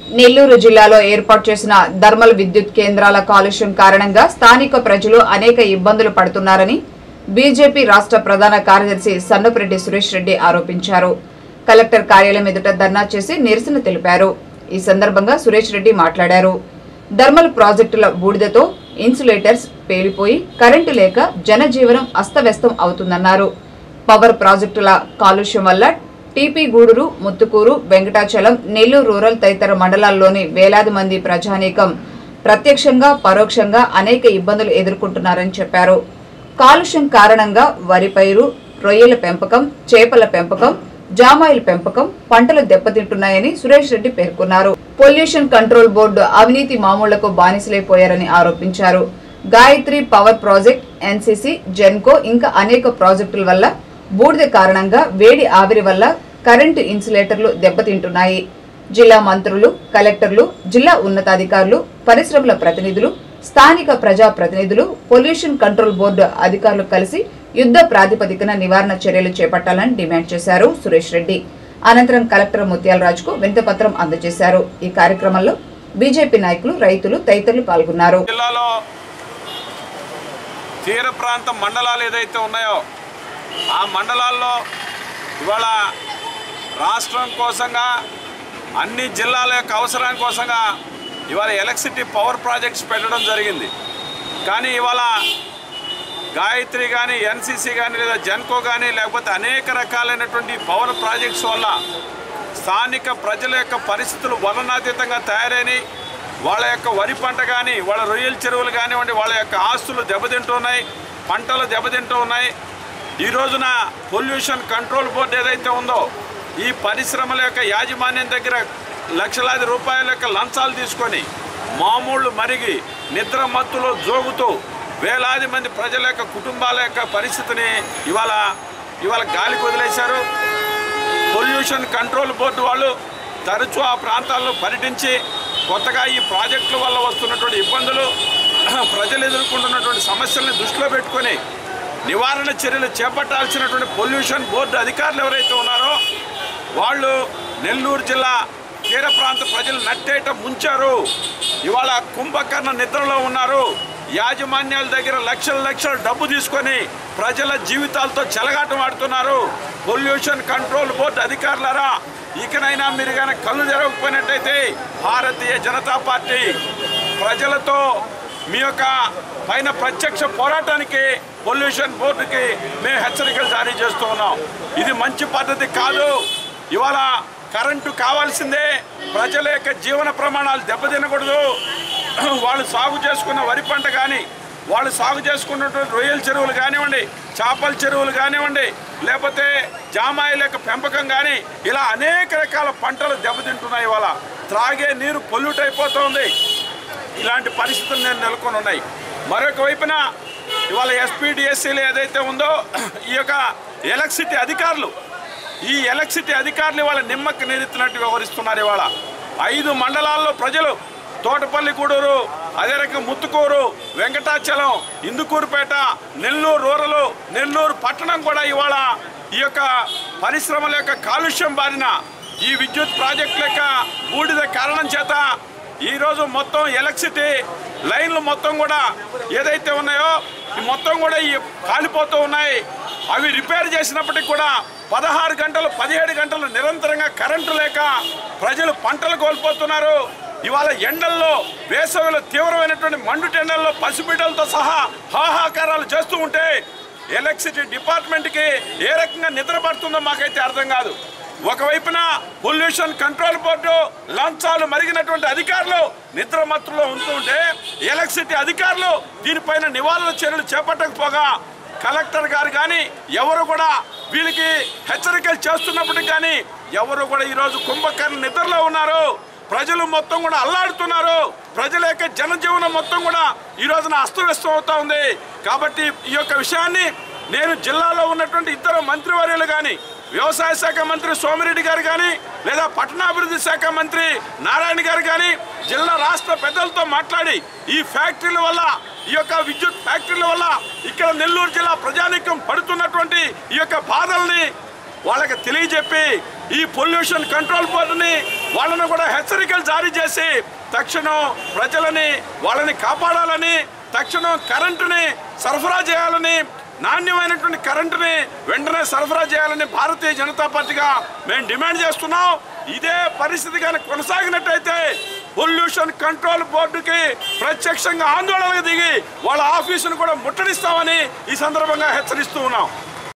నెల్లూరు జిల్లాలో ఏర్పాటు చేసిన థర్మల్ విద్యుత్ కేంద్రాల కాలుష్యం కారణంగా స్థానిక ప్రజలు అనేక ఇబ్బందులు పడుతున్నారని బీజేపీ రాష్ట్ర ప్రధాన కార్యదర్శి సన్నపురెడ్డి సురేష్ రెడ్డి ఆరోపించారు కలెక్టర్ కార్యాలయం ఎదుట ధర్నా చేసి నిరసన తెలిపారు ఈ సందర్భంగా సురేష్ రెడ్డి మాట్లాడారు థర్మల్ ప్రాజెక్టుల బూడిదతో ఇన్సులేటర్స్ పేలిపోయి కరెంటు లేక జనజీవనం అస్తవ్యస్తం అవుతుందన్నారు పవర్ ప్రాజెక్టుల కాలుష్యం వల్ల టీపీ గూడూరు ముత్తుకూరు వెంకటాచలం నెల్లూరు రూరల్ తదితర మండలాల్లోని వేలాది మంది ప్రజానీకం ప్రత్యక్షంగా పరోక్షంగా అనేక ఇబ్బందులు ఎదుర్కొంటున్నారని చెప్పారు కాలుష్యం కారణంగా వరి పైరు రొయ్యల పెంపకం చేపల పెంపకం జామాయిల పెంపకం పంటలు దెబ్బతింటున్నాయని సురేష్ రెడ్డి పేర్కొన్నారు పొల్యూషన్ కంట్రోల్ బోర్డు అవినీతి మామూళ్లకు బానిసలైపోయారని ఆరోపించారు Gayatri power project NCC Genco ఇంకా అనేక ప్రాజెక్టుల వల్ల బూడిద కారణంగా వేడి ఆవిరి వల్ల కరెంటు ఇన్సులేటర్లు దెబ్బతింటున్నాయి జిల్లా మంత్రులు కలెక్టర్లు జిల్లా ఉన్నతాధికారులు పరిశ్రమల ప్రతినిధులు స్థానిక ప్రజా ప్రతినిధులు పొల్యూషన్ కంట్రోల్ బోర్డు అధికారులు కలిసి యుద్ధ ప్రాతిపదికన నివారణ చర్యలు చేపట్టాలని డిమాండ్ చేశారు సురేష్ రెడ్డి అనంతరం కలెక్టర్ ముత్యాలరాజుకు వినతిపత్రం అందజేశారు ఈ కార్యక్రమంలో బీజేపీ నాయకులు రైతులు తదితరులు పాల్గొన్నారు జిల్లాలో తీర ప్రాంత మండలాలు ఏదైతే ఉన్నాయో ఆ మండలాల్లో ఇవాళ రాష్ట్రం కోసంగా అన్ని జిల్లాల యొక్క అవసరాని కోసంగా ఇవాళ ఎలక్ట్రిసిటీ పవర్ ప్రాజెక్ట్స్ పెట్టడం జరిగింది కానీ ఇవాళ గాయత్రి కానీ ఎన్సీసీ కానీ లేదా జెన్కో కానీ లేకపోతే అనేక రకాలైనటువంటి పవర్ ప్రాజెక్ట్స్ వల్ల స్థానిక ప్రజల యొక్క పరిస్థితులు వర్ణనాతీతంగా తయారైనవి వాళ్ళ యొక్క వరి పంట కానీ వాళ్ళ రొయ్యల చెరువులు కానివ్వండి వాళ్ళ యొక్క ఆస్తులు దెబ్బతింటున్నాయి పంటలు దెబ్బతింటూ ఉన్నాయి ఈ రోజున పొల్యూషన్ కంట్రోల్ బోర్డు ఏదైతే ఉందో ఈ పరిశ్రమల యొక్క యాజమాన్యం దగ్గర లక్షలాది రూపాయల యొక్క లంచాలు తీసుకొని మామూళ్ళు మరిగి నిద్ర మత్తులో జోగుతూ వేలాది మంది ప్రజల యొక్క కుటుంబాల యొక్క పరిస్థితిని ఇవాళ ఇవాళ గాలికి వదిలేశారు పొల్యూషన్ కంట్రోల్ బోర్డు వాళ్ళు తరచూ ఆ ప్రాంతాల్లో పర్యటించి కొత్తగా ఈ ప్రాజెక్టుల వల్ల వస్తున్నటువంటి ఇబ్బందులు ప్రజలు ఎదుర్కొంటున్నటువంటి సమస్యల్ని దృష్టిలో పెట్టుకొని నివారణ చర్యలు చేపట్టాల్సినటువంటి పొల్యూషన్ బోర్డు అధికారులు ఎవరైతే ఉన్నారో వాళ్ళు నెల్లూరు జిల్లా తీర ప్రాంత ప్రజలు నట్టేట ముంచారు ఇవాళ కుంభకర్ణ నిద్రలో ఉన్నారు యాజమాన్యాల దగ్గర లక్షల లక్షల డబ్బు తీసుకొని ప్రజల జీవితాలతో చెలగాటం ఆడుతున్నారు పొల్యూషన్ కంట్రోల్ బోర్డు అధికారులారా ఇకనైనా మీరు కానీ కళ్ళు తెరవకపోయినట్టయితే భారతీయ జనతా పార్టీ ప్రజలతో మీ యొక్క పైన ప్రత్యక్ష పోరాటానికి పొల్యూషన్ బోర్డుకి మేము హెచ్చరికలు జారీ చేస్తూ ఉన్నాం ఇది మంచి పద్ధతి కాదు ఇవాళ కరెంటు కావాల్సిందే ప్రజల యొక్క జీవన ప్రమాణాలు దెబ్బతినకూడదు వాళ్ళు సాగు చేసుకున్న వరి పంట కానీ వాళ్ళు సాగు చేసుకున్నటువంటి రొయ్యల చెరువులు కానివ్వండి చేపల చెరువులు కానివ్వండి లేకపోతే జామాయిల యొక్క పెంపకం కానీ ఇలా అనేక రకాల పంటలు దెబ్బతింటున్నాయి ఇవాళ త్రాగే నీరు పొల్యూట్ అయిపోతుంది ఇలాంటి పరిస్థితులు నేను నెలకొని ఉన్నాయి మరొక వైపున ఇవాళ ఎస్పీడిఎస్సీలు ఏదైతే ఉందో ఈ యొక్క ఎలక్ట్రిసిటీ అధికారులు ఈ ఎలక్ట్రిసిటీ అధికారులు ఇవాళ నిమ్మకి నీరెత్తినట్టు వ్యవహరిస్తున్నారు ఇవాళ ఐదు మండలాల్లో ప్రజలు తోటపల్లి గూడూరు అదే రకంగా ముత్తుకూరు వెంకటాచలం ఇందుకూరుపేట నెల్లూరు రూరలు నెల్లూరు పట్టణం కూడా ఇవాళ ఈ యొక్క పరిశ్రమల యొక్క కాలుష్యం బారిన ఈ విద్యుత్ ప్రాజెక్టుల యొక్క బూడిద కారణం చేత ఈరోజు మొత్తం ఎలక్ట్రిసిటీ లైన్లు మొత్తం కూడా ఏదైతే ఉన్నాయో ఈ మొత్తం కూడా ఈ కాలిపోతూ ఉన్నాయి అవి రిపేర్ చేసినప్పటికి కూడా పదహారు గంటలు పదిహేడు గంటలు నిరంతరంగా కరెంటు లేక ప్రజలు పంటలు కోల్పోతున్నారు ఇవాళ ఎండల్లో వేసవిలో తీవ్రమైనటువంటి మండుటెండల్లో పసిబిడ్డలతో సహా హాహాకారాలు చేస్తూ ఉంటే ఎలక్ట్రిసిటీ డిపార్ట్మెంట్కి ఏ రకంగా నిద్ర పడుతుందో మాకైతే అర్థం కాదు ఒకవైపున పొల్యూషన్ కంట్రోల్ బోర్డు లంచాలు మరిగినటువంటి అధికారులు నిద్ర మత్తులో ఉంటుంటే ఎలక్ట్రిసిటీ అధికారులు దీనిపైన నివారణ చర్యలు చేపట్టకపోగా కలెక్టర్ గారు కానీ ఎవరు కూడా వీళ్ళకి హెచ్చరికలు చేస్తున్నప్పటికీ కానీ ఎవరు కూడా ఈరోజు కుంభకర్ణ నిద్రలో ఉన్నారు ప్రజలు మొత్తం కూడా అల్లాడుతున్నారు ప్రజల యొక్క జనజీవనం మొత్తం కూడా ఈ రోజున అస్తవ్యస్తం అవుతా ఉంది కాబట్టి ఈ యొక్క విషయాన్ని నేను జిల్లాలో ఉన్నటువంటి ఇద్దరు మంత్రివర్యులు కానీ వ్యవసాయ శాఖ మంత్రి సోమిరెడ్డి గారు కానీ లేదా పట్టణాభివృద్ధి శాఖ మంత్రి నారాయణ గారు కానీ జిల్లా రాష్ట్ర పెద్దలతో మాట్లాడి ఈ ఫ్యాక్టరీల వల్ల ఈ యొక్క విద్యుత్ ఫ్యాక్టరీల వల్ల ఇక్కడ నెల్లూరు జిల్లా ప్రజానీకం పడుతున్నటువంటి ఈ యొక్క బాధల్ని వాళ్ళకి తెలియజెప్పి ఈ పొల్యూషన్ కంట్రోల్ బోర్డుని వాళ్ళని కూడా హెచ్చరికలు జారీ చేసి తక్షణం ప్రజలని వాళ్ళని కాపాడాలని తక్షణం కరెంటుని సరఫరా చేయాలని నాణ్యమైనటువంటి కరెంటుని వెంటనే సరఫరా చేయాలని భారతీయ జనతా పార్టీగా మేము డిమాండ్ చేస్తున్నాం ఇదే పరిస్థితి కానీ కొనసాగినట్టయితే పొల్యూషన్ కంట్రోల్ బోర్డుకి ప్రత్యక్షంగా ఆందోళనకు దిగి వాళ్ళ ఆఫీసును కూడా ముట్టడిస్తామని ఈ సందర్భంగా హెచ్చరిస్తూ ఉన్నాం